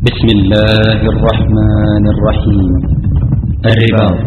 بسم الله الرحمن الرحيم الرباط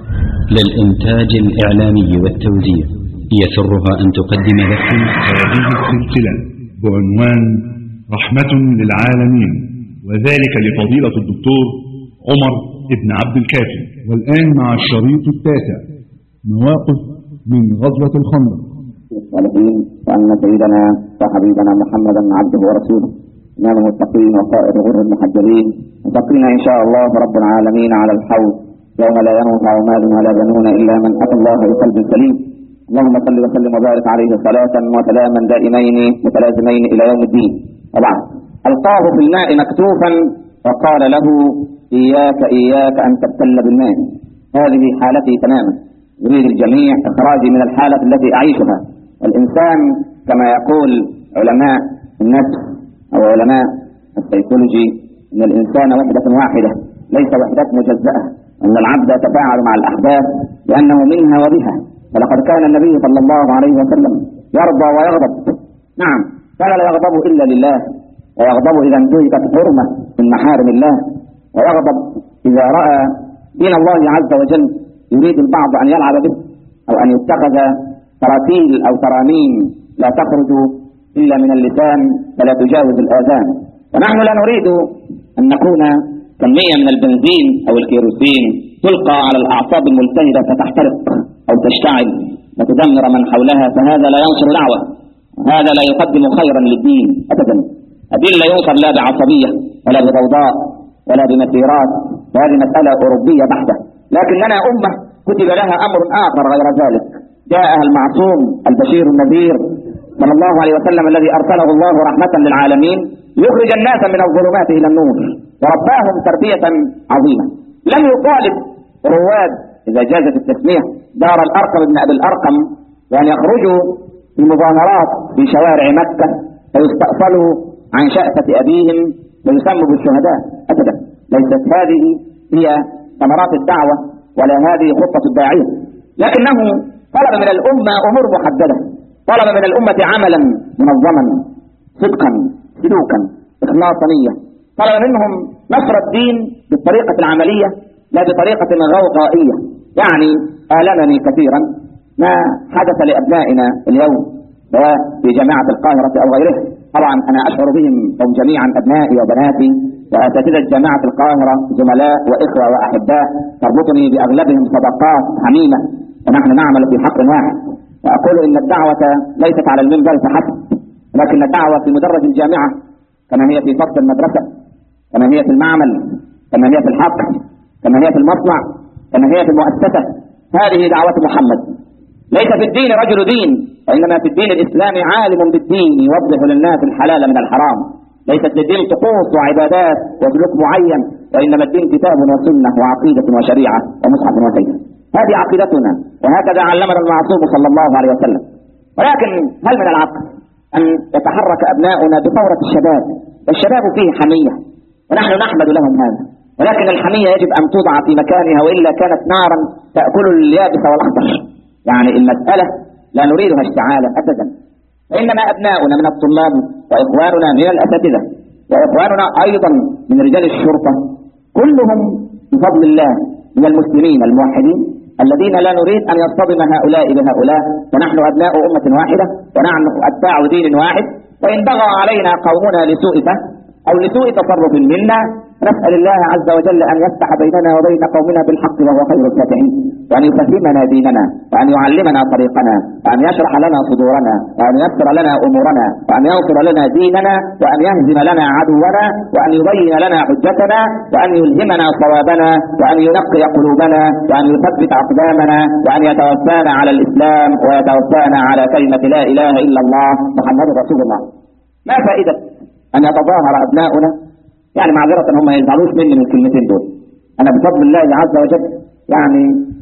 للإنتاج الإعلامي والتوزيع يسرها أن تقدم لكم هذه السلسلة بعنوان رحمة للعالمين وذلك لفضيلة الدكتور عمر ابن عبد الكافي والآن مع الشريط التاسع مواقف من غزوة الخندق الصالحين وأن سيدنا وحبيبنا محمدا عبده ورسوله إمام المتقين وقائد غر المحجلين متقين إن شاء الله رب العالمين على الحوض يوم لا ينفع مال ولا بنون إلا من أتى الله بقلب سليم اللهم صل وسلم وبارك عليه صلاة وسلاما دائمين متلازمين إلى يوم الدين وبعد ألقاه في الماء مكتوفا وقال له إياك إياك أن تبتل بالماء هذه حالتي تماما يريد الجميع إخراجي من الحالة التي أعيشها الإنسان كما يقول علماء النفس أو علماء السيكولوجي أن الإنسان وحدة واحدة ليس وحدة مجزأة أن العبد يتفاعل مع الأحداث لأنه منها وبها ولقد كان النبي صلى الله عليه وسلم يرضى ويغضب نعم كان لا يغضب إلا لله ويغضب إذا انتهكت حرمة من محارم الله ويغضب إذا رأى دين الله عز وجل يريد البعض أن يلعب به أو أن يتخذ تراتيل أو ترانيم لا تخرج إلا من اللسان فلا تجاوز الآذان ونحن لا نريد أن نكون كمية من البنزين أو الكيروسين تلقى على الأعصاب الملتهبة فتحترق أو تشتعل وتدمر من حولها فهذا لا ينصر دعوة وهذا لا يقدم خيرا للدين أبدا الدين لا ينصر لا بعصبية ولا بضوضاء ولا بمسيرات وهذه مسألة أوروبية بحتة لكننا أمة كتب لها أمر آخر غير ذلك جاءها المعصوم البشير النذير صلى الله عليه وسلم الذي أرسله الله رحمة للعالمين ليخرج الناس من الظلمات إلى النور ورباهم تربية عظيمة لم يطالب رواد إذا جازت التسمية دار الأرقم ابن أبي الأرقم وأن يخرجوا في مظاهرات في شوارع مكة فيستأصلوا عن شأفة أبيهم ويسموا بالشهداء أبدا ليست هذه هي ثمرات الدعوة ولا هذه خطة الداعية لكنه طلب من الأمة أمور محددة طلب من الأمة عملا منظما صدقا سلوكا إخلاصا نية طلب منهم نصر الدين بالطريقة العملية لا بطريقة غوغائية يعني آلمني كثيرا ما حدث لأبنائنا اليوم سواء في جامعة القاهرة أو غيرها طبعا أنا أشعر بهم هم جميعا أبنائي وبناتي وأساتذة جامعة القاهرة زملاء وإخوة وأحباء تربطني بأغلبهم صداقات حميمة ونحن نعمل في حق واحد وأقول إن الدعوة ليست على المنبر فحسب لكن الدعوة في مدرج الجامعة كما هي في فصل المدرسة كما هي في المعمل كما هي في الحق كما هي في المصنع كما هي في المؤسسة هذه دعوة محمد ليس في الدين رجل دين وإنما في الدين الإسلامي عالم بالدين يوضح للناس الحلال من الحرام ليست للدين طقوس وعبادات وسلوك معين وإنما الدين كتاب وسنة وعقيدة وشريعة ومصحف وسيف هذه عقيدتنا وهكذا علمنا المعصوم صلى الله عليه وسلم ولكن هل من العقل أن يتحرك أبناؤنا بثورة الشباب والشباب فيه حمية ونحن نحمد لهم هذا ولكن الحمية يجب أن توضع في مكانها وإلا كانت نارا تأكل اليابس والأخضر يعني المسألة لا نريدها اشتعالا أبدا فإنما أبناؤنا من الطلاب وإخواننا من الأساتذة وإخواننا أيضا من رجال الشرطة كلهم بفضل الله من المسلمين الموحدين الذين لا نريد أن يصطدم هؤلاء بهؤلاء ونحن أبناء أمة واحدة ونحن أتباع دين واحد وإن بغى علينا قومنا لسوء فهم أو لسوء تصرف منا نسأل الله عز وجل أن يفتح بيننا وبين قومنا بالحق وهو خير الفاتحين وأن يفهمنا ديننا وأن يعلمنا طريقنا وأن يشرح لنا صدورنا وأن يسر لنا أمورنا وأن ينصر لنا ديننا وأن يهزم لنا عدونا وأن يبين لنا حجتنا وأن يلهمنا صوابنا وأن ينقي قلوبنا وأن يثبت أقدامنا وأن يتوفانا على الإسلام ويتوفانا على كلمة لا إله إلا الله محمد رسول الله ما فائدة أن يتظاهر أبناؤنا يعني معذرة هم ما يزعلوش مني من الكلمتين دول أنا بفضل الله عز وجل يعني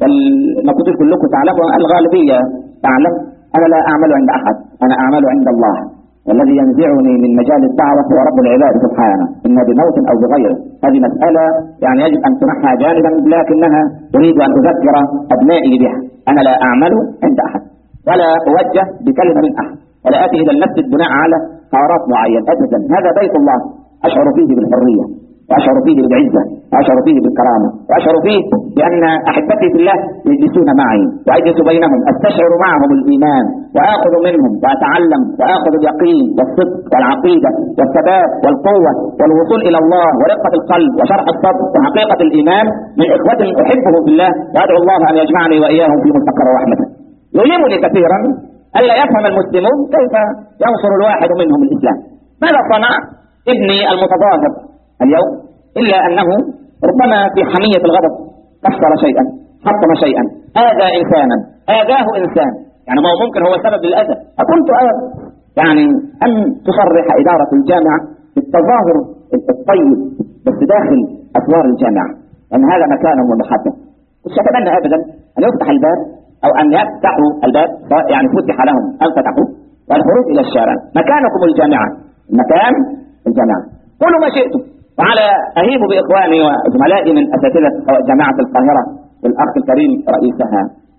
ما كنتوش كلكم تعلموا الغالبية تعلم أنا لا أعمل عند أحد أنا أعمل عند الله والذي ينزعني من مجال الدعوة هو رب العباد سبحانه إما بموت أو بغيره هذه مسألة يعني يجب أن تنحى جانبا لكنها أريد أن أذكر أبنائي بها أنا لا أعمل عند أحد ولا أوجه بكلمة من أحد ولا آتي إلى المسجد بناء على قرارات معينة أبدا هذا بيت الله أشعر فيه بالحرية وأشعر فيه بالعزة وأشعر فيه بالكرامة وأشعر فيه بأن أحبتي في الله يجلسون معي وأجلس بينهم أستشعر معهم الإيمان وآخذ منهم وأتعلم وآخذ اليقين والصدق والعقيدة والثبات والقوة والوصول إلى الله ورقة القلب وشرح الصدر وحقيقة الإيمان من إخوة أحبهم في الله وأدعو الله أن يجمعني وإياهم في مستقر رحمته يؤلمني كثيرا ألا يفهم المسلمون كيف ينصر الواحد منهم الإسلام ماذا صنع ابني المتظاهر اليوم إلا أنه ربما في حمية الغضب كسر شيئا حطم شيئا آذى إنسانا آذاه إنسان يعني ما هو ممكن هو سبب للأذى فكنت أرى يعني أن تصرح إدارة الجامعة بالتظاهر الطيب بس داخل أسوار الجامعة لأن هذا مكان ومحبة مش أتمنى أبدا أن يفتح الباب أو أن يفتحوا الباب سواء يعني فتح لهم أو فتحوا والخروج إلى الشارع مكانكم الجامعة المكان الجامعة قولوا ما شئتم وعلى أهيب بإخواني وزملائي من أساتذة جامعة القاهرة والأخ الكريم رئيسها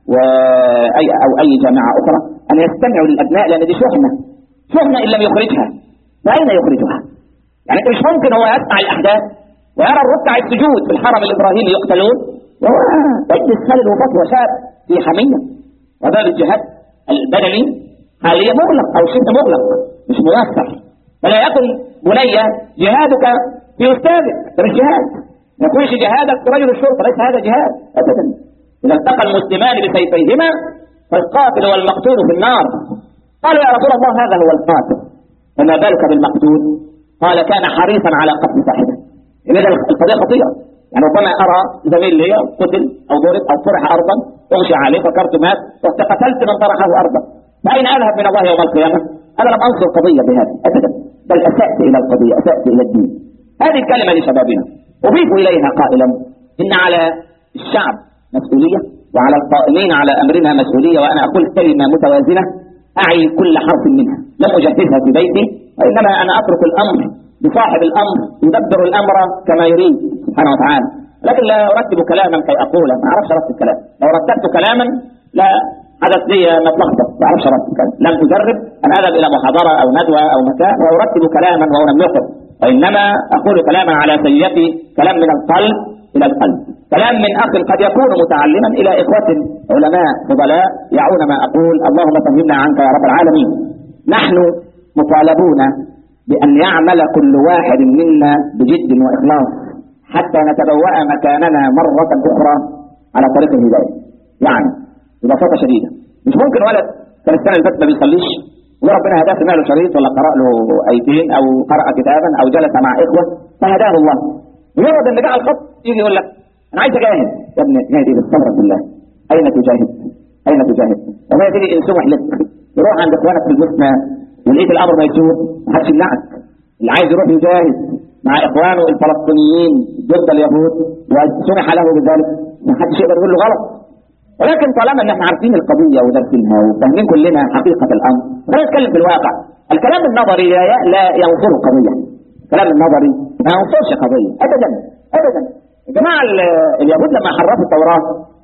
وأي أو أي جامعة أخرى أن يستمعوا للأبناء لأن دي شحنة شحنة إن لم يخرجها فأين يخرجها؟ يعني مش ممكن هو يسمع الأحداث ويرى الركع السجود في الحرم الإبراهيمي يقتلون وهو يجلس خالد وفتوى شاب في حمية وباب الجهاد البدني حاليا مغلق أو شبه مغلق مش ميسر فلا يكن بني جهادك في أستاذك ده مش جهاد ما يكونش جهادك في رجل الشرطة ليس هذا جهاد أبدا إذا التقى المسلمان بسيفيهما فالقاتل والمقتول في النار قالوا يا رسول الله هذا هو القاتل فما بالك بالمقتول قال كان حريصا على قتل صاحبه إذا القضية خطيرة يعني ربما أرى زميل لي قتل أو ضرب أو طرح أرضا أغشى عليه فكرت مات قتلت من طرحه أرضا فأين أذهب من الله يوم القيامة؟ أنا لم أنصر قضية بهذا أبدا بل أسأت إلى القضية أسأت إلى الدين هذه الكلمة لشبابنا أضيف إليها قائلا إن على الشعب مسؤولية وعلى القائمين على أمرنا مسؤولية وأنا أقول كلمة متوازنة أعي كل حرف منها لم أجهزها في بيتي وإنما أنا أترك الأمر لصاحب الأمر يدبر الأمر كما يريد سبحانه وتعالى لكن لا أرتب كلاما كي أقوله ما أعرفش أرتب كلام لو رتبت كلاما لا حدث لي متلخبط ما أعرفش أرتب كلام لم أجرب أن أذهب إلى محاضرة أو ندوة أو مكان وأرتب كلاما وأنمقه وإنما أقول كلاما على سيدتي كلام من القلب إلى القلب كلام من أخ قد يكون متعلما إلى إخوة علماء فضلاء يعون ما أقول اللهم فهمنا عنك يا رب العالمين نحن مطالبون بأن يعمل كل واحد منا بجد وإخلاص حتى نتبوأ مكاننا مرة أخرى على طريق الهداية يعني ببساطة شديدة مش ممكن ولد كان السنة اللي فاتت ما بيصليش وربنا هداه سمع له شريط ولا قرأ له آيتين أو قرأ كتابا أو جلس مع إخوة فهداه الله مجرد ان جاء الخط يجي يقول لك انا عايز اجاهد يا ابني جاهد ايه بالصبر بالله اين تجاهد اين تجاهد وما تيجي ان سمح لك يروح عند اخوانك في البوسنه ولقيت الامر ميسور ما حدش يمنعك اللي عايز يروح يجاهد مع اخوانه الفلسطينيين ضد اليهود وسمح له بذلك ما حدش يقدر يقول له غلط ولكن طالما ان احنا عارفين القضيه ودارسينها وفاهمين كلنا حقيقه الامر خلينا نتكلم في الواقع الكلام النظري لا لا ينصر القضيه الكلام النظري ما ينصرش قضيه ابدا ابدا يا جماعه اليهود لما حرفوا التوراه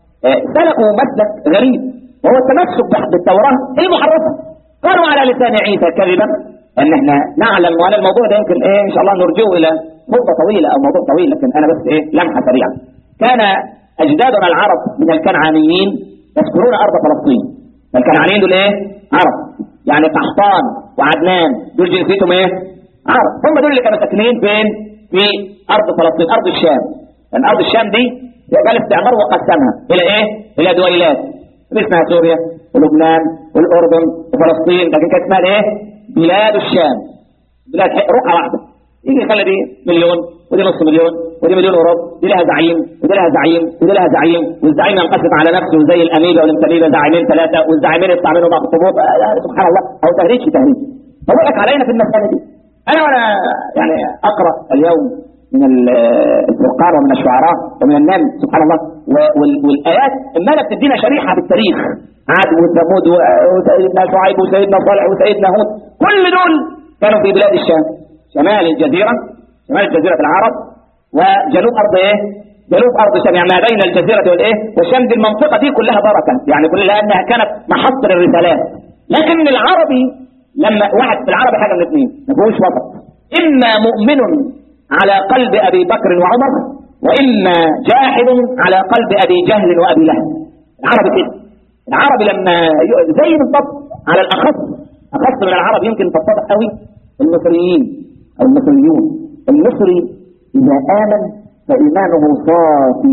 سلكوا مسلك غريب وهو التمسك بالتوراه المحرفه قالوا على لسان عيسى كذبا ان احنا نعلم وان الموضوع ده يمكن ايه ان شاء الله نرجوه الى مده طويله او موضوع طويل لكن انا بس ايه لمحه سريعه كان اجدادنا العرب من الكنعانيين يذكرون ارض فلسطين الكنعانيين دول ايه عرب يعني قحطان وعدنان دول جنسيتهم ايه عرب هم دول اللي كانوا ساكنين فين في ارض فلسطين ارض الشام لان ارض الشام دي جاء الاستعمار وقسمها الى ايه الى دويلات اسمها سوريا ولبنان والاردن وفلسطين لكن كانت اسمها ايه بلاد الشام بلاد رقعه واحده يجي يخلي دي مليون ودي نص مليون ودي مليون وربع دي لها زعيم ودي لها زعيم ودي لها زعيم والزعيم ينقسم على نفسه زي الاميبا والامتليبا زعيمين ثلاثه والزعيمين يطلع منهم اخطبوط سبحان الله او تهريج في تهريج فوقف علينا في المساله دي انا وانا يعني اقرا اليوم من الفرقان ومن الشعراء ومن النام سبحان الله والايات ما بتدينا شريحه بالتاريخ عاد وثمود وسيدنا شعيب وسيدنا صالح وسيدنا هود كل دول كانوا في بلاد الشام شمال الجزيره شمال جزيره العرب وجنوب ارض ايه؟ جنوب ارض الشام يعني ما بين الجزيره والايه؟ والشام دي المنطقه دي كلها بركه يعني كلها لانها كانت محط الرسالات لكن العربي لما واحد في العربي حاجه من اثنين ما فيهوش وسط اما مؤمن على قلب ابي بكر وعمر واما جاحد على قلب ابي جهل وابي لهب العرب كده العرب لما ي- زي بالضبط على الاخص اخص من العرب يمكن تتضح قوي المصريين او المصريون المصري اذا امن فايمانه صافي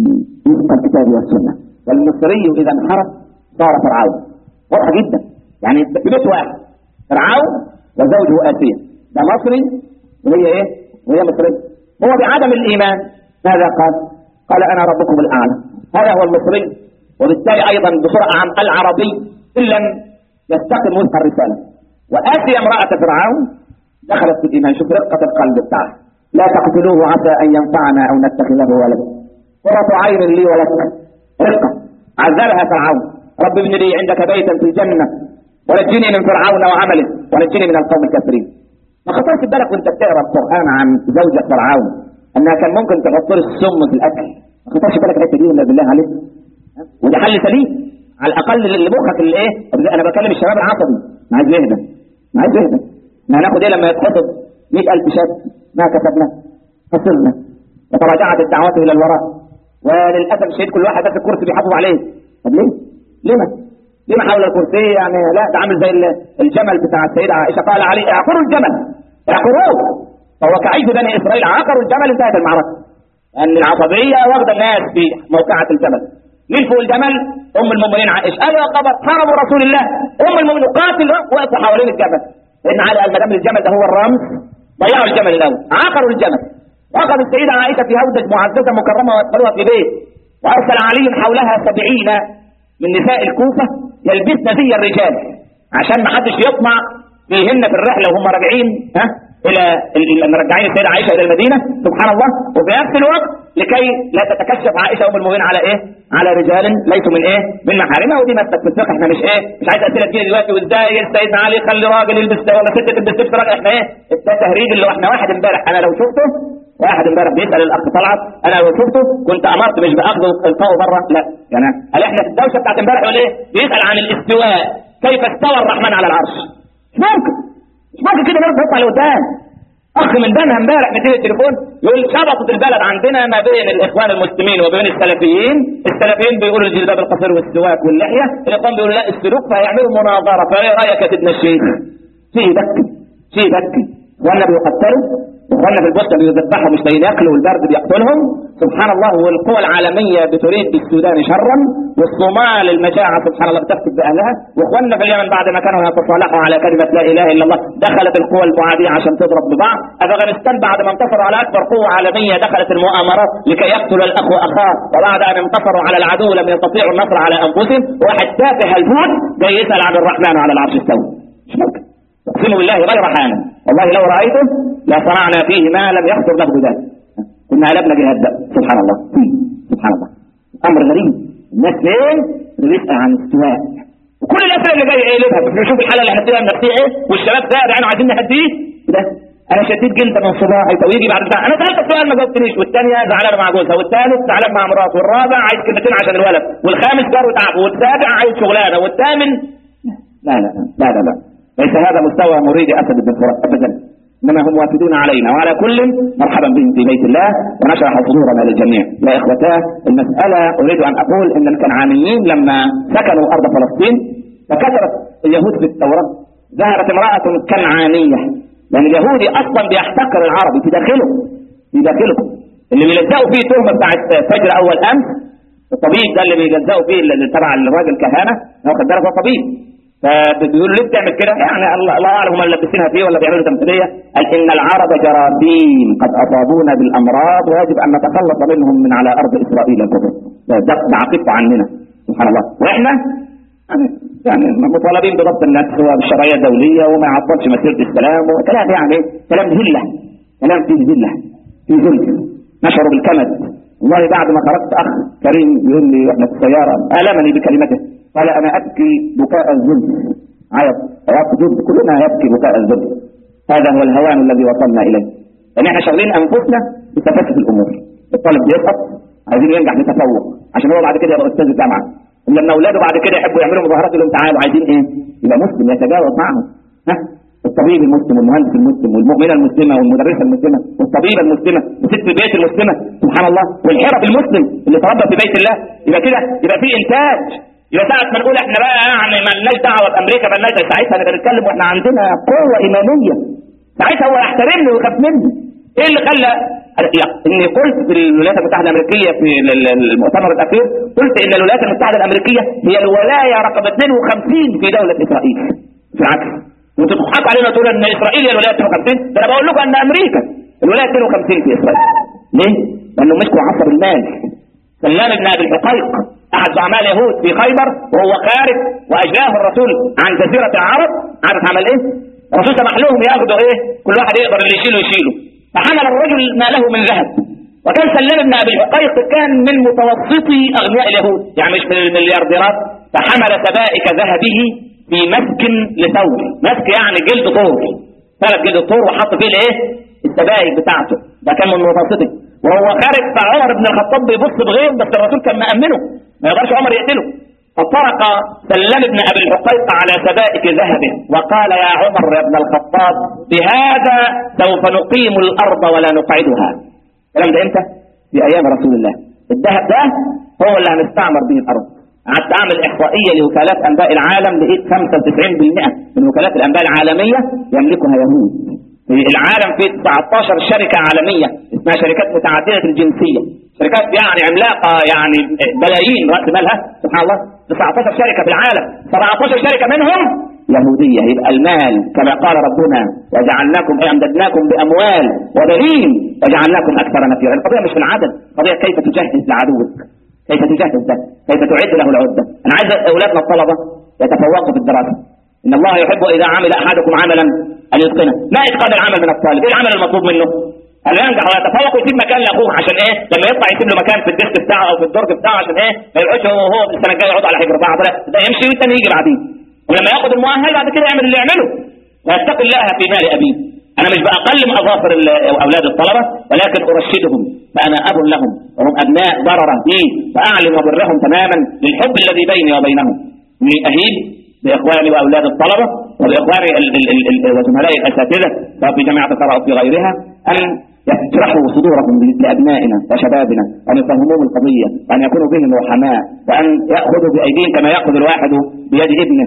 وفق الكتاب والسنه والمصري اذا انحرف صار فرعون واضحه جدا يعني ببيت واحد فرعون وزوجه اسيا ده مصري وهي ايه؟ وهي مصريه هو بعدم الايمان ماذا قال؟ قال انا ربكم الاعلى هذا هو المصري وبالتالي ايضا بصوره عام العربي ان لم يستقم وفق الرساله واتي امراه فرعون دخلت في الايمان شوف رقه القلب بتاعها لا تقتلوه عسى ان ينفعنا او نتخذه ولدا قرة عين لي ولك رقه عذرها فرعون رب ابن لي عندك بيتا في الجنه ونجني من فرعون وعمله ونجني من القوم الكافرين ما خطرش في بالك وانت بتقرا القران عن زوجة فرعون انها كان ممكن تحط له السم في الاكل ما خطرش في بالك الحته دي ولا بالله عليك وده حل سليم على الاقل اللي مخك اللي ايه انا بكلم الشباب العصبي ما عايز يهدى ما عايز يهدى ما هناخد ايه لما يتخطب 100000 شاب ما كسبنا خسرنا وتراجعت الدعوات الى الوراء وللاسف الشديد كل واحد بس الكرسي بيحافظ عليه طب ليه؟ ليه ما؟ ليه ما حول الكرسي يعني لا ده عامل زي ال- الجمل بتاع السيدة عائشة قال علي اعقروا الجمل اعقروه فهو كعيد بني اسرائيل عقروا الجمل انتهت المعركة لان العصبية واخدة الناس في موقعة الجمل مين فوق الجمل؟ ام المؤمنين عائشة قالوا يا خبر حرموا رسول الله ام المؤمنين قاتل وقفوا حوالين الجمل لان على قال ما دام الجمل ده هو الرمز ضيعوا الجمل الاول عقروا الجمل واخذ السيدة عائشة في هودج معززة مكرمة وادخلوها في بيت وارسل علي حولها سبعين من نساء الكوفة يلبسن زي الرجال عشان ما حدش يطمع فيهن في الرحلة وهم راجعين ها الى ال- ال- مرجعين السيدة عائشة الى المدينة سبحان الله وفي نفس الوقت لكي لا تتكشف عائشة ام المؤمنين على ايه على رجال ليسوا من ايه من محارمها ودي مسلك في الفقه احنا مش ايه مش عايز اسئله تجيلي دلوقتي وازاي سيدنا علي خلي راجل يلبس ده ولا ست تلبس لبس راجل احنا ايه ده تهريج اللي احنا واحد امبارح انا لو شفته واحد امبارح بيسال الاخ طلعت انا لو شفته كنت امرت مش باخذه القاه بره لا يعني قال احنا في الدوشه بتاعت امبارح يقول ايه بيسال عن الاستواء كيف استوى الرحمن على العرش مش ممكن مش ممكن كده نرد نطلع لقدام اخ من بنها امبارح بتيجي التليفون يقول شبطت البلد عندنا ما بين الاخوان المسلمين وبين السلفيين السلفيين بيقولوا الجلباب القصير والسواك واللحيه الاخوان بيقولوا لا السلوك فهيعملوا مناظره فايه رايك يا سيدنا الشيخ شيء يبكي شيء يبكي وانا بيقتلوا واخواننا في البوسنه بيذبحوا مش لاقيين ياكلوا والبرد بيقتلهم سبحان الله والقوى العالميه بتريد بالسودان شرا والصومال المجاعه سبحان الله بتفتك باهلها واخواننا في اليمن بعد ما كانوا يتصالحوا على كلمه لا اله الا الله دخلت القوى المعاديه عشان تضرب ببعض افغانستان بعد ما انتصروا على اكبر قوه عالميه دخلت المؤامرات لكي يقتل الاخ اخاه وبعد ان انتصروا على العدو لم يستطيعوا النصر على انفسهم واحد تافه الهود جاي يسال عن الرحمن على العرش استوى مش ممكن اقسم بالله غير حامل والله لو رايته لصنعنا فيه ما لم يخطر له بذلك كنا قلبنا جهاد بقى سبحان الله سبحان الله امر غريب الناس فين بيسال عن الاستواء وكل الاسئله اللي جايه ايه لها بنشوف الحاله اللي احنا فيها النفسيه ايه والشباب ده يعني عايزين نهديه ده انا شديد جدا من صباعي طب يجي بعد بتاع انا سالتك سؤال ما جاوبتنيش والثانيه زعلانه مع جوزها والثالث زعلان مع مراته والرابع عايز كلمتين عشان الولد والخامس جار وتعب والسابع عايز شغلانه والثامن لا لا لا لا لا ليس هذا مستوى مريد اسد بن فرات ابدا انما هم وافدون علينا وعلى كل مرحبا بهم في بيت الله ونشرح صدورنا للجميع يا اخوتاه المساله اريد ان اقول ان الكنعانيين لما سكنوا ارض فلسطين فكثرت اليهود في التوراه ظهرت امراه كنعانيه لان اليهودي اصلا بيحتقر العربي في داخله في داخله اللي بيلزقوا فيه تهمه بتاعت فجر اول امس الطبيب ده اللي بيلزقوا فيه اللي تبع الراجل كهانه هو خد بالك هو طبيب فبيقولوا ليه بتعمل كده؟ يعني الله, الله اعلم هم ملبسينها فيه ولا بيعملوا تمثيليه قال ان العرب جراثيم قد اصابونا بالامراض ويجب ان نتخلص منهم من على ارض اسرائيل الكفر ده ده عقيدته عننا سبحان الله واحنا يعني يعني مطالبين بضبط النفس وبالشرعيه الدوليه وما يعطلش مسيره السلام وكلام يعني كلام ذله كلام فيه ذله فيه ذل نشعر بالكمد والله بعد ما خرجت اخ كريم يقول لي واحنا في السياره المني بكلمته قال انا ابكي بكاء الذل عيط عيط ذل كلنا يبكي بكاء الذل هذا هو الهوان الذي وصلنا اليه لان احنا شاغلين انفسنا بتفاسد الامور الطالب بيسقط عايزين ينجح بتفوق عشان هو بعد كده يبقى استاذ الجامعه لما اولاده بعد كده يحبوا يعملوا مظاهرات يقول لهم تعالوا عايزين ايه؟ يبقى مسلم يتجاوز معهم ها الطبيب المسلم والمهندس المسلم والمؤمنة المسلمة والمدرسة المسلمة والطبيبة المسلمة وست البيت المسلمة سبحان الله والحرف المسلم اللي تربى في بيت الله يبقى كده يبقى في إنتاج يبقى ساعة ما نقول احنا بقى يعني ما لناش دعوة بأمريكا ما لناش ساعتها نبقى نتكلم واحنا عندنا قوة إيمانية ساعتها هو يحترمني ويخاف مني ايه اللي خلى اني قلت في الولايات المتحده الامريكيه في المؤتمر الاخير قلت ان الولايات المتحده الامريكيه هي الولايه رقم 52 في دوله اسرائيل في العكس وانتوا تضحكوا علينا تقولوا ان اسرائيل هي الولايه 52 ده انا بقول لكم ان امريكا الولايه 52 في اسرائيل ليه؟ لانه مسكوا عصر المال سلام بن ابي الحقيق احد زعماء اليهود في خيبر وهو خارج واجلاه الرسول عن جزيره العرب عارف عمل ايه؟ الرسول سمح لهم ياخدوا ايه؟ كل واحد يقدر اللي يشيله يشيله فحمل الرجل ما له من ذهب وكان سلام بن ابي الحقيق كان من متوسطي اغنياء اليهود يعني مش من المليارديرات فحمل سبائك ذهبه في مسك لثور مسك يعني جلد طور ثلاث جلد طور وحط فيه الايه؟ السبائك بتاعته ده كان من متوسطي وهو خارج فعمر بن الخطاب بيبص بغير بس الرسول كان مأمنه ما يقدرش عمر يقتله فطرق سلم بن ابي الحقيق على سبائك ذهبه وقال يا عمر يا ابن الخطاب بهذا سوف نقيم الارض ولا نقعدها الكلام ده امتى؟ في ايام رسول الله الذهب ده هو اللي هنستعمر به الارض قعدت اعمل احصائيه لوكالات انباء العالم لقيت 95% من وكالات الانباء العالميه يملكها يهود في العالم في 19 شركه عالميه اسمها شركات متعدده الجنسيه شركات يعني عملاقه يعني بلايين راس مالها سبحان الله 19 شركه في العالم 17 شركه منهم يهوديه يبقى المال كما قال ربنا وجعلناكم اي امددناكم باموال وبنين وجعلناكم اكثر نفيرا القضيه مش في العدد القضيه كيف تجهز لعدوك كيف تجهز ده كيف تعد له العده انا عايز اولادنا الطلبه يتفوقوا في الدراسه ان الله يحب اذا عمل احدكم عملا ان يتقنه ما اتقان العمل من الطالب ايه العمل المطلوب منه هل ينجح ويتفوق ويسيب مكان لاخوه عشان ايه لما يطلع يسيب له مكان في الديسك بتاعه او في الدرج بتاعه عشان ايه ما يقعدش هو هو السنه الجايه يقعد على حجر بعض لا ده يمشي والتاني يجي بعدين ولما ياخد المؤهل بعد كده يعمل اللي يعمله ويتقي الله في مال ابيه انا مش بأقلم اظافر اولاد الطلبه ولكن ارشدهم فانا اب لهم وهم ابناء ضرره بي فاعلم وبرهم تماما للحب الذي بيني وبينهم اني اهيب باخواني واولاد الطلبه وباخواني وزملائي الاساتذه سواء في جامعه القراء وفي غيرها ان يشرحوا صدورهم لابنائنا وشبابنا وان يفهموهم القضيه وان يكونوا بهم رحماء وان ياخذوا بايديهم كما ياخذ الواحد بيد ابنه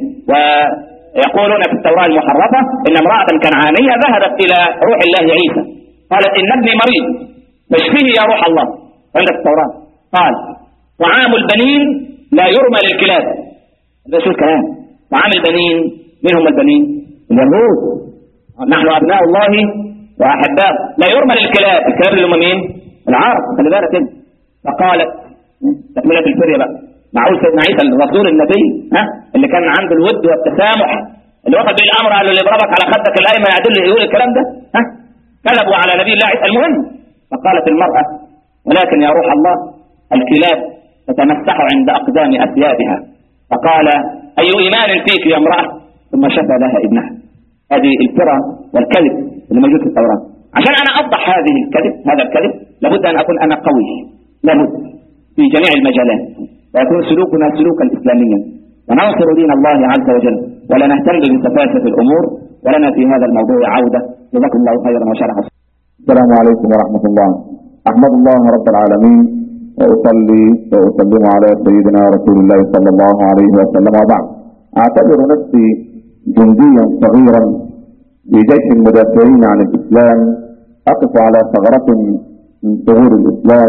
ويقولون في التوراه المحرفه ان امراه كنعانيه ذهبت الى روح الله عيسى قالت ان ابني مريض فاشفيه يا روح الله عندك التوراه قال طعام البنين لا يرمى للكلاب هذا شو الكلام طعام البنين من هم البنين اليهود نحن ابناء الله واحباء لا يرمى للكلاب الكلاب اللي هم مين العرب خلي بالك انت فقالت تكمله الفريه بقى معقول سيدنا عيسى الرسول النبي ها اللي كان عنده الود والتسامح اللي وقف به الامر قال له اللي يضربك على خدك الايمن يعدل يقول الكلام ده ها كذبوا على نبي الله عيسى المهم فقالت المراه ولكن يا روح الله الكلاب تتمسح عند اقدام اثيابها فقال اي ايمان فيك يا امراه ثم شفى لها ابنها هذه الفرى والكذب اللي موجود في التوراه عشان انا اوضح هذه الكذب هذا الكذب لابد ان اكون انا قوي لابد في جميع المجالات ويكون سلوكنا سلوكا اسلاميا وننصر دين الله عز وجل ولا نهتم بسفاسف الامور ولنا في هذا الموضوع عوده جزاكم الله خيرا وشرح السلام عليكم ورحمه الله احمد الله رب العالمين واصلي واسلم على سيدنا رسول الله صلى الله عليه وسلم وبعد اعتبر نفسي جنديا صغيرا في جيش المدافعين عن الاسلام اقف على ثغره من ثغور الاسلام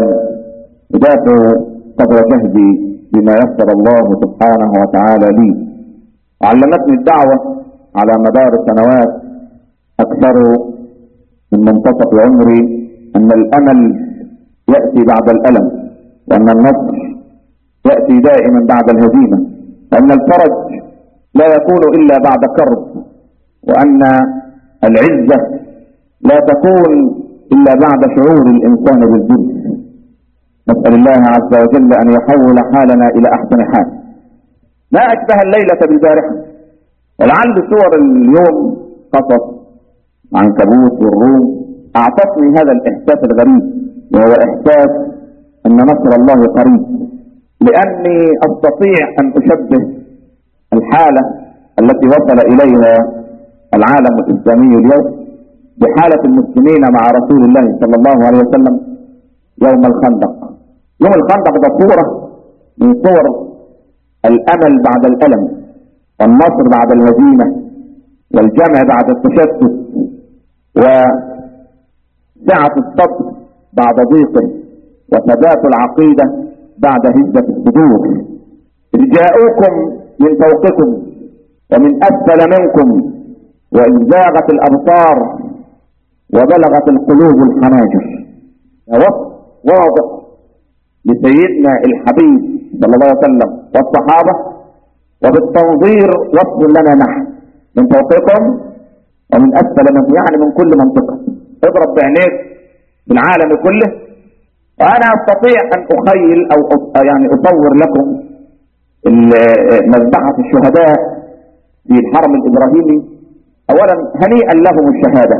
ادافع قدر جهدي بما يسر الله سبحانه وتعالى لي علمتني الدعوه على مدار سنوات اكثر من منتصف عمري ان الامل ياتي بعد الالم وان النصر ياتي دائما بعد الهزيمه وان الفرج لا يكون الا بعد كرب وان العزه لا تكون الا بعد شعور الانسان بالذل نسال الله عز وجل ان يحول حالنا الى احسن حال ما اشبه الليله بالبارحه ولعل صور اليوم قصص عنكبوت والروم اعطتني هذا الاحساس الغريب وهو احساس ان نصر الله قريب لاني استطيع ان اشبه الحاله التي وصل اليها العالم الإسلامي اليوم بحالة المسلمين مع رسول الله صلى الله عليه وسلم يوم الخندق يوم الخندق ده صورة من صور الأمل بعد الألم والنصر بعد الهزيمة والجمع بعد التشتت وسعة الصدر بعد ضيقه وثبات العقيدة بعد هزة الصدور إذ جاءوكم من فوقكم ومن أسفل منكم وإذ زاغت الأبصار وبلغت القلوب الحناجر وصف واضح لسيدنا الحبيب صلى الله عليه وسلم والصحابة وبالتنظير وصف لنا نحن من فوقكم ومن أسفل منكم يعني من كل منطقة اضرب بعينيك في العالم كله وأنا أستطيع أن أخيل أو أ- يعني أصور لكم ال- مذبحة الشهداء في الحرم الإبراهيمي أولا هنيئا لهم الشهادة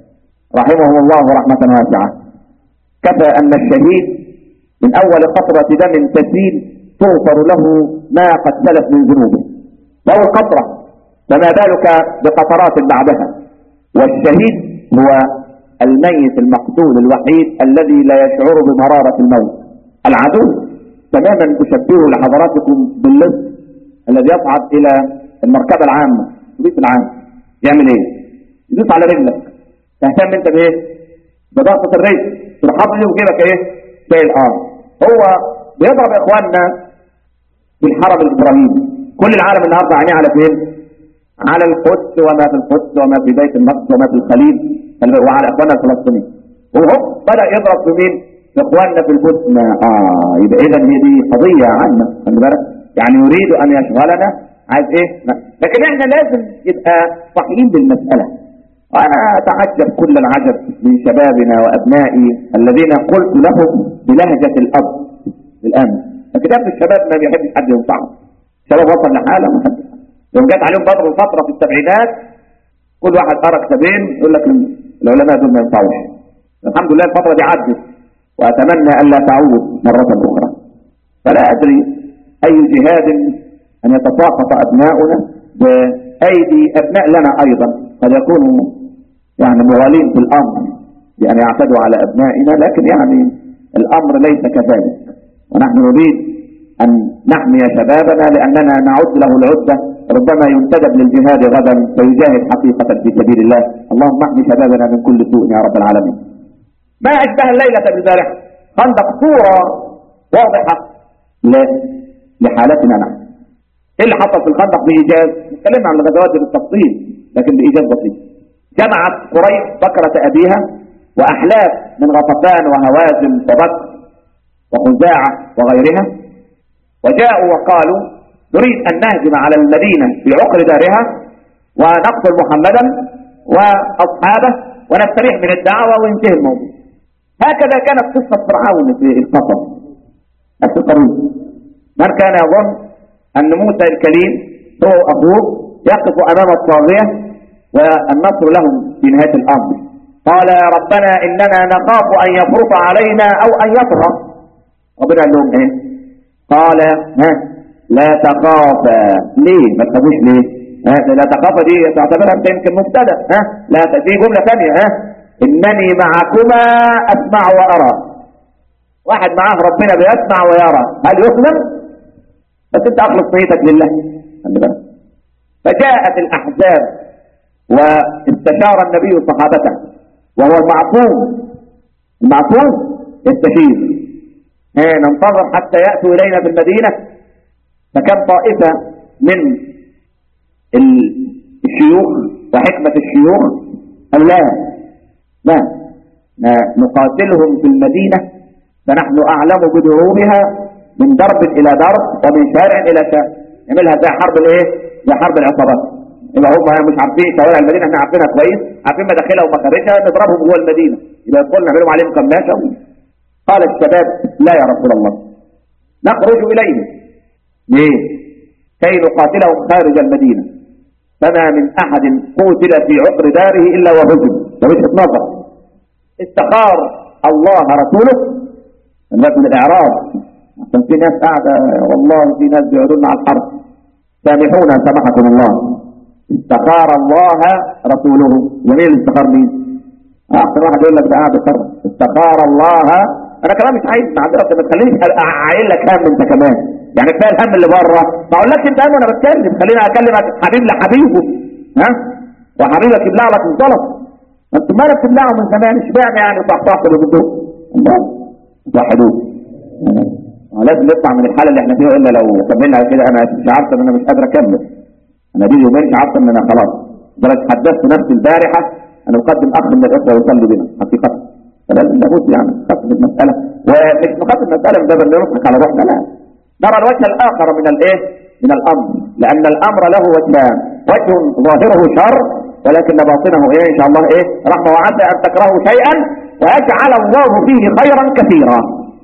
رحمهم الله رحمة واسعة كفى أن الشهيد من أول قطرة دم تسيل تغفر له ما قد سلف من ذنوبه أول قطرة فما بالك بقطرات بعدها والشهيد هو الميت المقتول الوحيد الذي لا يشعر بمرارة الموت العدو تماما أشبهه لحضراتكم باللص الذي يصعد إلى المركبة العامة البيت العام يعمل ايه؟ يدوس على رجلك تهتم انت بايه؟ بضغطة الرجل تروح حاطط ايده في جيبك ايه؟ زي الارض هو بيضرب اخواننا في الحرم الابراهيمي كل العالم النهارده عينيه على فين؟ على القدس وما في القدس وما في بيت المقدس وما في الخليل وعلى اخواننا الفلسطينيين وهو بدا يضرب في مين؟ في اخواننا في البوسنه اه يبقى اذا هي دي قضيه عامه خلي بالك يعني يريد ان يشغلنا عايز ايه؟ لا. لكن احنا لازم يبقى صحيين بالمساله وانا اتعجب كل العجب من شبابنا وابنائي الذين قلت لهم بلهجه الاب الان لكن في الشباب ما بيحبش حد ينصحه الشباب وصل لحاله ما حد يوم جت عليهم فتره فتره في السبعينات كل واحد قرا كتابين يقول لك العلماء دول ما ينفعوش الحمد لله الفتره دي عدت واتمنى الا تعود مره اخرى فلا ادري اي جهاد ان يتساقط ابناؤنا بايدي ابناء لنا ايضا قد يكونوا يعني مغالين في الامر بان يعتدوا على ابنائنا لكن يعني الامر ليس كذلك ونحن نريد ان نحمي شبابنا لاننا نعد له العده ربما ينتدب للجهاد غدا فيجاهد حقيقه في سبيل الله اللهم احمي شبابنا من كل سوء يا رب العالمين ما اشبه الليله بالبارحه خندق صوره واضحه ل- لحالتنا نحن ايه اللي حصل في الخندق بايجاز اتكلمنا عن الغزوات دي بالتفصيل لكن بايجاز بسيط جمعت قريش بكرة ابيها واحلاف من غطفان وهوازن وبكر وخزاعة وغيرها وجاءوا وقالوا نريد ان نهجم على المدينة في عقر دارها ونقتل محمدا واصحابه ونستريح من الدعوة وينتهي الموضوع هكذا كانت قصة فرعون في القصص نفس الطريق من كان يظن أن موسى الكليم هو أخوه يقف أمام الطاغية والنصر لهم في نهاية الأمر قال يا ربنا إننا نخاف أن يفرط علينا أو أن يطغى ربنا قال لهم إيه قال ها لا تخافا ليه ما تخافوش ليه ها لا تخافا دي تعتبرها انت يمكن مبتدا ها لا ت- دي جمله ثانيه ها انني معكما اسمع وارى واحد معاه ربنا بيسمع ويرى هل يسلم بس انت اخلص نيتك لله خلي بالك فجاءت الاحزاب واستشار النبي صحابته وهو المعصوم المعصوم يستشير ها ننتظر حتى ياتوا الينا في المدينه فكان طائفه من ال- الشيوخ وحكمه الشيوخ قال لا لا ن- نقاتلهم في المدينه فنحن اعلم بدروبها من درب الى درب ومن شارع الى شارع نعملها زي حرب الايه زي حرب العصابات يبقى هم مش عارفين شوارع المدينه احنا عارفينها كويس عارفين مداخلها ومخارجها نضربهم جوه المدينه يبقى يدخلوا نعملهم عليهم كماشه قال الشباب لا يا رسول الله نخرج اليهم ليه كي نقاتلهم خارج المدينه فما من احد قتل في عقر داره الا وهزم ووجهه نظر استخار الله رسوله الناس من الاعراب عشان في ناس قاعده والله في ناس بيقعدون على الحرب سامحونا سامحكم الله استخار الله رسوله جميل استخار مين احسن واحد يقول لك ده قاعد يقرر استخار الله انا كلام مش عايز معذره ما تخلينيش اعين لك هم انت كمان يعني كفايه الهم اللي بره ما اقولكش انت هم انا بتكلم خليني اكلمك حبيب لحبيبه ها وحبيبك يبلع لك الزلط ما انتوا مالك تبلعوا من زمان اشمعنى يعني صحصحت اللي بدو وحدوه لازم نطلع من الحاله اللي احنا فيها الا لو كملنا على كده انا مش عارف ان انا مش قادر اكمل انا دي يومين مش عارف ان انا خلاص درجه حدثت نفسي البارحه انا مقدم اخ من الاخوه يصلي بنا حقيقه فلازم نبص يعني نخفف المساله ومش نخفف المساله من باب ان نضحك على روحنا لا نرى الوجه الاخر من الايه؟ من الامر لان الامر له وجهان وجه ظاهره شر ولكن باطنه ايه ان شاء الله ايه؟ رحمه وعسى ان تكرهوا شيئا ويجعل الله فيه خيرا كثيرا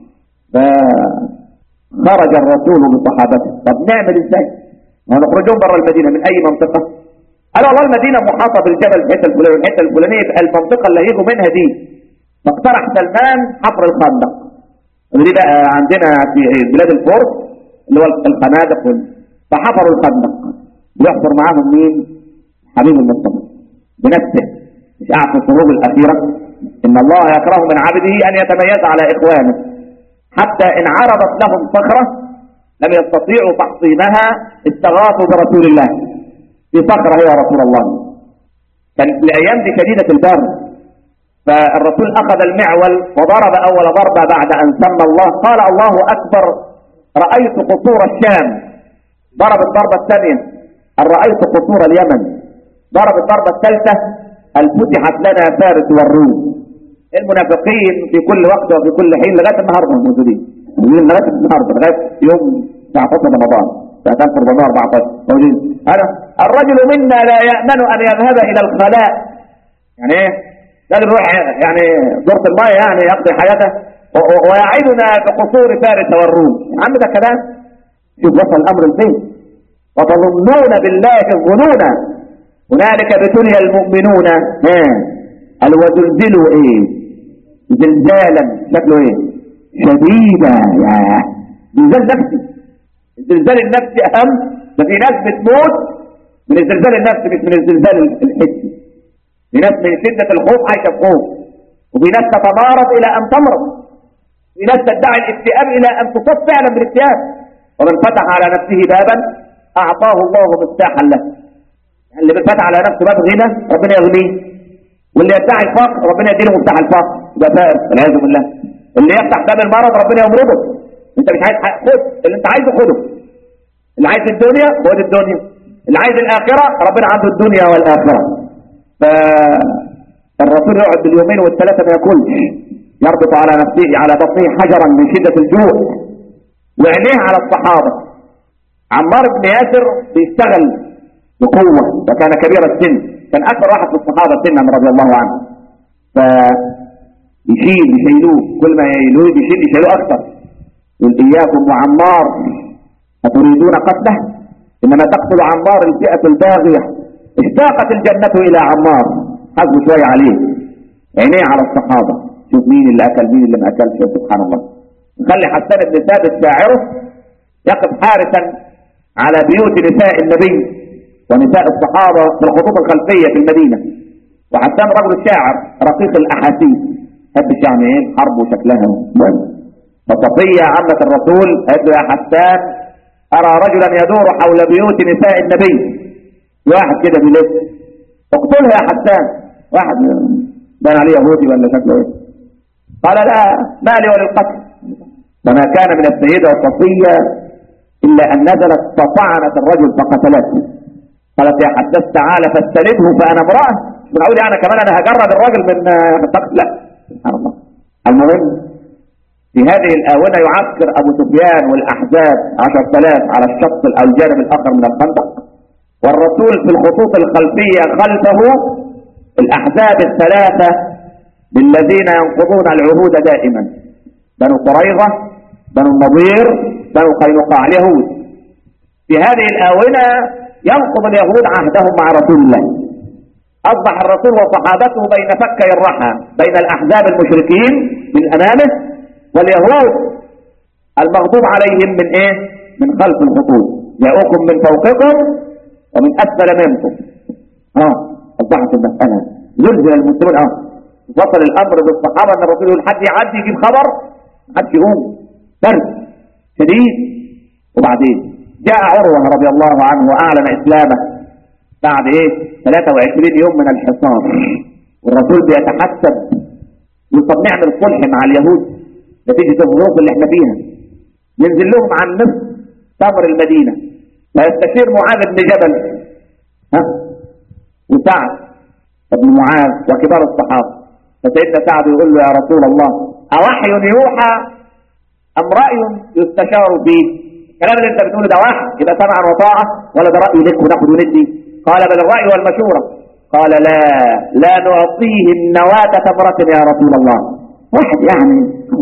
فخرج الرسول بصحابته طب نعمل ازاي؟ ما نخرجهم بره المدينه من اي منطقه؟ قال والله المدينه محاطه بالجبل في الحته الفلانيه الحته الفلانيه يبقى المنطقه اللي هيجوا منها دي فاقترح سلمان حفر الخندق ودي بقى عندنا في بلاد الفرس اللي هو الخنادق فحفروا الخندق بيحفر معاهم مين؟ حبيب المصطفى بنفسه مش قاعد في الصروف الاخيره ان الله يكره من عبده ان يتميز على اخوانه حتى ان عرضت لهم صخره لم يستطيعوا تحصينها استغاثوا برسول الله في صخره هي رسول الله كانت الايام دي شديده البرد فالرسول اخذ المعول وضرب اول ضربه بعد ان سمى الله قال الله اكبر رايت قصور الشام ضرب الضربه الثانيه ان رايت قصور اليمن ضرب الضربه الثالثه هل فتحت لنا فارس والروم المنافقين في كل وقت وفي كل حين لغايه النهارده موجودين موجودين لغايه النهارده لغايه يوم 19 رمضان سنه 1414 موجودين انا الرجل منا لا يامن ان يذهب الى الخلاء يعني ايه؟ لازم يروح يعني دورة الماء يعني يقضي حياته ويعيدنا بقصور فارس والروم يا عم ده كلام شوف وصل الامر لفين وتظنون بالله الظنون هنالك ابتلي المؤمنون ها قال وزلزلوا ايه زلزالا شكله ايه شديدا يا زلزال نفسي الزلزال النفسي اهم ده في ناس بتموت من الزلزال النفسي مش من الزلزال الحسي في ناس من شدة الخوف عايشة في خوف وفي ناس تتمارض الى ان تمرض في ناس تدعي الاكتئاب الى ان تصاب فعلا بالاكتئاب ومن فتح على نفسه بابا اعطاه الله مفتاحا له يعني اللي فتح على نفسه باب غنى ربنا يغنيه واللي يدعي الفقر ربنا يديله مفتاح الفقر يبقى فائر والعياذ بالله اللي يفتح باب المرض ربنا يمرضه انت مش عايز خد اللي انت عايزه خده اللي عايز الدنيا خد الدنيا اللي عايز الاخره ربنا عنده الدنيا والاخره فالرسول يقعد باليومين والثلاثه ما ياكلش يربط على نفسه على بطنه حجرا من شده الجوع وعينيه على الصحابه عمار بن ياسر بيشتغل بقوه وكان كبير السن كان اكبر واحد في الصحابه سنا رضي الله عنه ف يشيل يشيلوه كل ما يشيلوه يشيل يشيلوه اكثر يقول اياكم وعمار اتريدون قتله انما تقتل عمار الفئه الباغيه اشتاقت الجنه الى عمار حسبوا شويه عليه عينيه على الصحابه شوف مين اللي اكل مين اللي ما اكلش سبحان الله نخلي حسان بن ثابت شاعره يقف حارسا على بيوت نساء النبي ونساء الصحابه في الخطوط الخلفيه في المدينه وحسان رجل الشاعر رقيق الاحاسيس حب يعني ايه الحرب وشكلها مهم فصفيه عمه الرسول قالت له يا حسان ارى رجلا يدور حول بيوت نساء النبي واحد كده بيلف اقتله يا حسان واحد بان عليه يهودي ولا شكله ايه قال لا ما لي وللقتل فما كان من السيدة الصفية إلا أن نزلت فطعنت الرجل فقتلته قالت يا حساس تعالى فاستلده فأنا امرأة من أقول أنا كمان أنا هجرد الراجل من لا سبحان الله المهم في هذه الآونة يعسكر أبو سفيان والأحزاب عشر ثلاث على الشط أو الجانب الآخر من الخندق والرسول في الخطوط الخلفية خلفه الأحزاب الثلاثة بالذين ينقضون العهود دائما بنو قريظة بنو النضير بنو قينقاع اليهود في هذه الآونة ينقض اليهود عهدهم مع رسول الله أصبح الرسول وصحابته بين فكي الرحى بين الأحزاب المشركين من أمامه واليهود المغضوب عليهم من إيه؟ من خلف الخطوط جاءوكم من فوقكم ومن أسفل منكم اه وضحت المسألة زلزل المسلمون اه وصل الأمر بالصحابة أن الرسول يقول حد يعدي يجيب خبر حد يقوم برد شديد وبعدين جاء عروة رضي الله عنه وأعلن إسلامه بعد إيه 23 يوم من الحصار والرسول بيتحسب يقول نعمل صلح مع اليهود نتيجة الظروف اللي احنا فيها ينزل لهم عن نصف تمر المدينة فيستشير معاذ بن جبل ها وسعد بن معاذ وكبار الصحابة فسيدنا سعد يقول له يا رسول الله أوحي يوحى أم رأي يستشار فيه الكلام اللي انت بتقوله ده واحد يبقى سمعا وطاعة ولا ده رأي لك وناخد وندي قال بل الرأي والمشورة قال لا لا نعطيه النواة تمرة يا رسول الله واحد يعني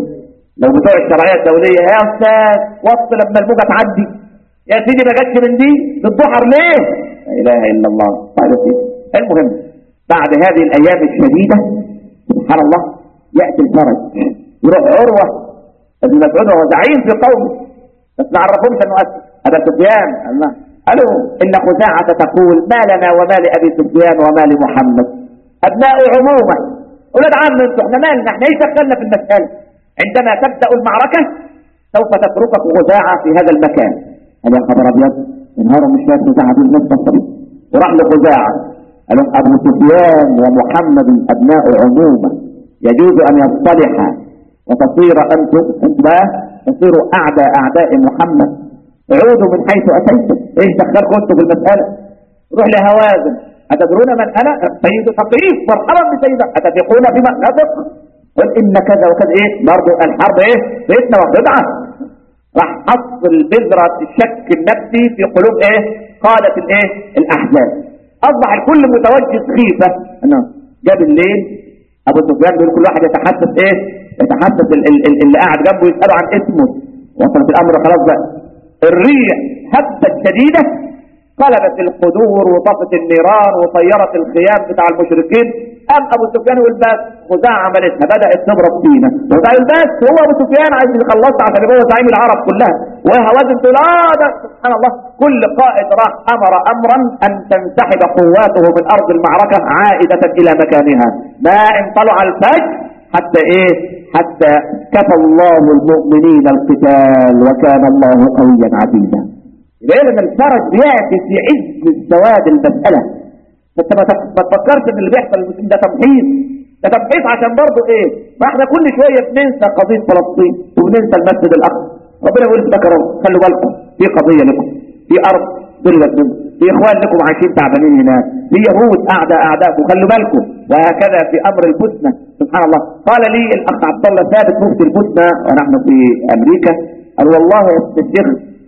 لو بتوع الشرعية الدولية يا أستاذ وصل لما الموجة تعدي يا سيدي ما جاتش من دي بالضحر ليه لا إله إلا الله طيب يا سيدي المهم بعد هذه الأيام الشديدة سبحان الله يأتي الفرج يروح عروة ابن مسعود وهو زعيم في قومه بس ما عرفهمش انه اسد ابا سفيان الله قالوا ان خزاعة تقول ما لنا وما لابي سفيان وما لمحمد ابناء عمومة اولاد عم انتوا احنا مالنا احنا ايش دخلنا في المسألة عندما تبدأ المعركة سوف تتركك خزاعة في هذا المكان قال يا خبر ابيض انهاروا مش شايف خزاعة دي الناس الطريق وراح لخزاعة قال لهم ابو سفيان ومحمد ابناء عمومة يجوز ان يصطلحا وتصير انتم انتم بقى تصيروا اعداء اعداء محمد عودوا من حيث اتيتم ايش دخلكم انتم في المسألة روح لهوازن أتدرون من أنا سيد ثقيف مرحبا بسيد أتثقون بما نثق قل إن كذا وكذا إيه برضو الحرب إيه فتنة وخدعة راح حصل بذرة الشك النفسي في قلوب إيه قادة الإيه الأحزاب أصبح الكل متوجس خيفة أنه جاب الليل أبو سفيان بيقول كل واحد يتحسس إيه يتحسس ال- ال- ال- اللي قاعد جنبه يسأله عن اسمه وصلت الأمر خلاص بقى الريح هبت شديدة قلبت القدور وطفت النيران وطيرت الخيام بتاع المشركين قام ابو سفيان يقول بس خزاعة عملتها بدأت تضرب فينا خزاعة يقول بس هو ابو سفيان عايز يخلصها عشان يبقى هو زعيم العرب كلها وهوازن تقول اه ده سبحان الله كل قائد راح امر امرا ان تنسحب قواته من ارض المعركة عائدة الى مكانها ما ان طلع الفجر حتى ايه حتى كفى الله المؤمنين القتال وكان الله قويا عزيزا لأن الفرج بيأتي في عز السواد المسألة فانت ما تف- ما تفكرش ان اللي بيحصل للمسلمين ده تمحيص ده تمحيص عشان برضه ايه ما احنا كل شوية بننسى قضية فلسطين وبننسى المسجد الأقصى ربنا يقول افتكروا خلوا بالكم في قضية لكم في أرض ضربت منكم في إخوان لكم عايشين تعبانين هناك في يهود أعداء أعداءكم خلوا بالكم وهكذا في أمر البوسنة سبحان الله قال لي الأخ عبد الله ثابت مفتي البوسنة ونحن في أمريكا قال والله يا أستاذ الشيخ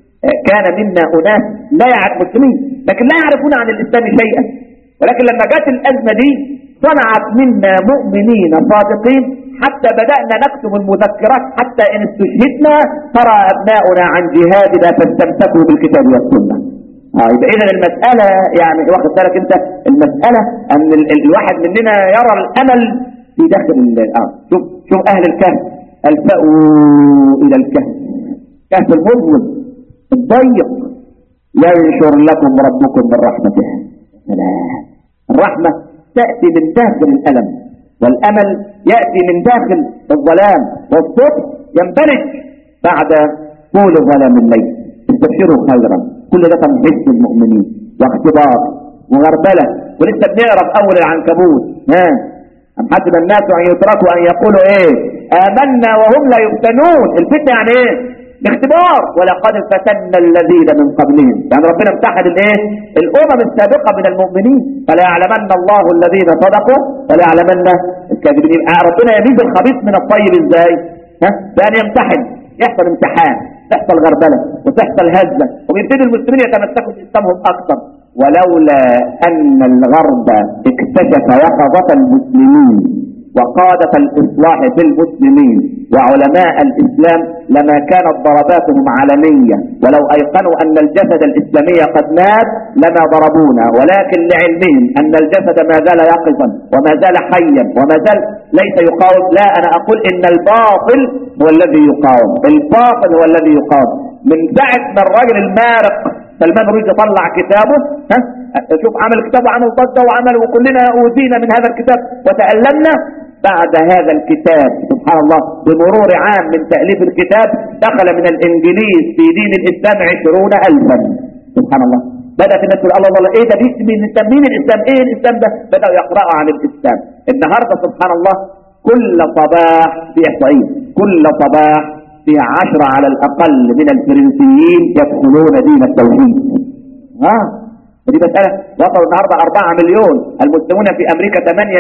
كان منا أناس لا يعرف مسلمين لكن لا يعرفون عن الإسلام شيئا ولكن لما جاءت الأزمة دي صنعت منا مؤمنين صادقين حتى بدأنا نكتب المذكرات حتى إن استشهدنا ترى أبناؤنا عن جهادنا فاستمسكوا بالكتاب والسنة آه يبقى إذا المسألة يعني واخد بالك أنت المسألة أن ال- ال- الواحد مننا يرى الأمل في داخل ال- آه شوف شوف أهل الكهف الفأوا إلى الكهف كهف المظلم الضيق ينشر لكم ربكم من رحمته سلام الرحمة تأتي من داخل الألم والأمل يأتي من داخل الظلام والصبح ينبرج بعد طول ظلام الليل استبشروا خيرا كل ده تمحيص المؤمنين واختبار وغربلة ولسه بنعرف أول العنكبوت ها أم حسب الناس أن يتركوا أن يقولوا إيه آمنا وهم لا يفتنون الفتنة يعني إيه باختبار ولقد فتنا الذين من قبلهم يعني ربنا امتحن الايه الامم السابقه من المؤمنين فلا يعلمن الله الذين صدقوا ولا يعلمن الكاذبين آه ربنا يميز الخبيث من الطيب ازاي ها بان يمتحن يحصل امتحان تحصل غربله وتحصل هزه وبيبتدي المسلمين يتمسكوا باسلامهم اكثر ولولا ان الغرب اكتشف يقظه المسلمين وقادة الإصلاح في المسلمين وعلماء الإسلام لما كانت ضرباتهم علنية ولو أيقنوا أن الجسد الإسلامي قد مات لما ضربونا ولكن لعلمهم أن الجسد ما زال يقظا وما زال حيا وما زال ليس يقاوم لا أنا أقول إن الباطل هو الذي يقاوم الباطل هو الذي يقاوم من ساعة ما الراجل المارق سلمان رشدي طلع كتابه ها شوف عمل كتاب وعمل ضده وعمل وكلنا اوذينا من هذا الكتاب وتألمنا بعد هذا الكتاب سبحان الله بمرور عام من تأليف الكتاب دخل من الإنجليز في دين الإسلام عشرون ألفا سبحان الله بدأت الناس تقول الله الله ايه ده دي مين الإسلام مين الإسلام ايه الإسلام ده بدأوا يقرأوا عن الإسلام النهاردة سبحان الله كل صباح في إحصائية كل صباح في عشرة على الأقل من الفرنسيين يدخلون دين التوحيد ها ودي مسألة وصلوا النهاردة 4 مليون المسلمون في أمريكا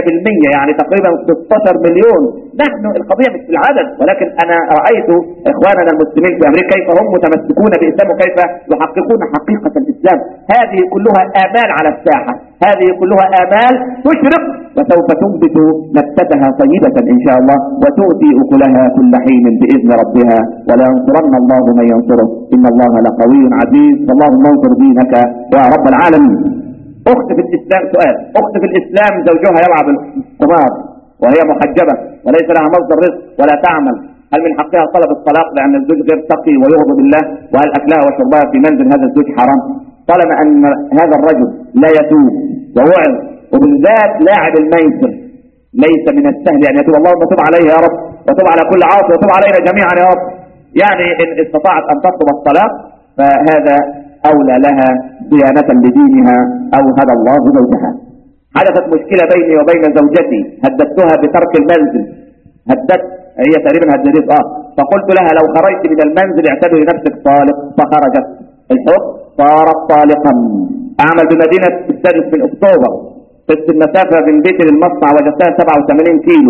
8% يعني تقريبا 16 مليون نحن القضية مش في العدد ولكن أنا رأيت إخواننا المسلمين في أمريكا كيف هم متمسكون بالإسلام وكيف يحققون حقيقة الإسلام هذه كلها آمال على الساحة هذه كلها آمال تشرق وسوف تنبت نبتتها طيبة إن شاء الله وتؤتي أكلها كل حين بإذن ربها ولينصرن الله من ينصره إن الله لقوي عزيز اللهم انصر دينك يا رب العالمين أخت في الإسلام سؤال أخت في الإسلام زوجها يلعب القمار وهي محجبة وليس لها مصدر رزق ولا تعمل هل من حقها طلب الطلاق لأن الزوج غير تقي ويغضب الله وهل أكلها وشربها في منزل هذا الزوج حرام طالما أن هذا الرجل لا يتوب ووعظ وبالذات لاعب الميسر ليس من السهل أن يتوب اللهم تب عليه يا رب وتب على كل عاصي وتب علينا جميعا يا رب يعني إن استطاعت أن تطلب الطلاق فهذا أولى لها صيانة لدينها أو هدى الله زوجها حدثت مشكلة بيني وبين زوجتي هددتها بترك المنزل هددت هي تقريبا هددت اه فقلت لها لو خرجت من المنزل اعتبري نفسك طالق فخرجت الحكم صارت طالقا اعمل بمدينة السادس من اكتوبر قست المسافة من بيتي للمصنع وجدتها 87 كيلو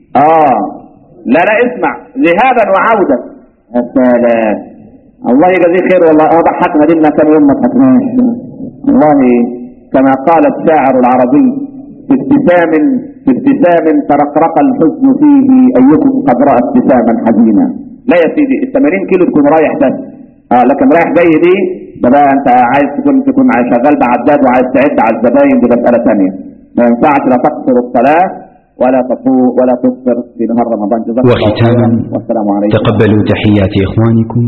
اه لا لا اسمع ذهابا وعودة يا سلام الله يجزيه خير والله اه ضحكنا دي كم يوم ما ضحكناش والله كما قال الشاعر العربي في ابتسام في ابتسام ترقرق الحزن فيه ايكم قد راى ابتساما حزينا لا يا سيدي ال 80 كيلو تكون رايح بس اه لكن رايح جاي دي ده بقى انت عايز تكون تكون شغال بعداد وعايز تعد على الزباين دي مساله ثانيه ما ينفعش لا تقصر الصلاه ولا تفوق ولا تفطر في نهار رمضان جزاك الله وختاما خيرا والسلام عليكم تقبلوا تحيات إخوانكم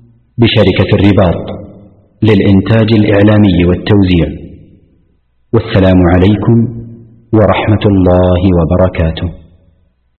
بشركة الرباط للإنتاج الإعلامي والتوزيع والسلام عليكم ورحمة الله وبركاته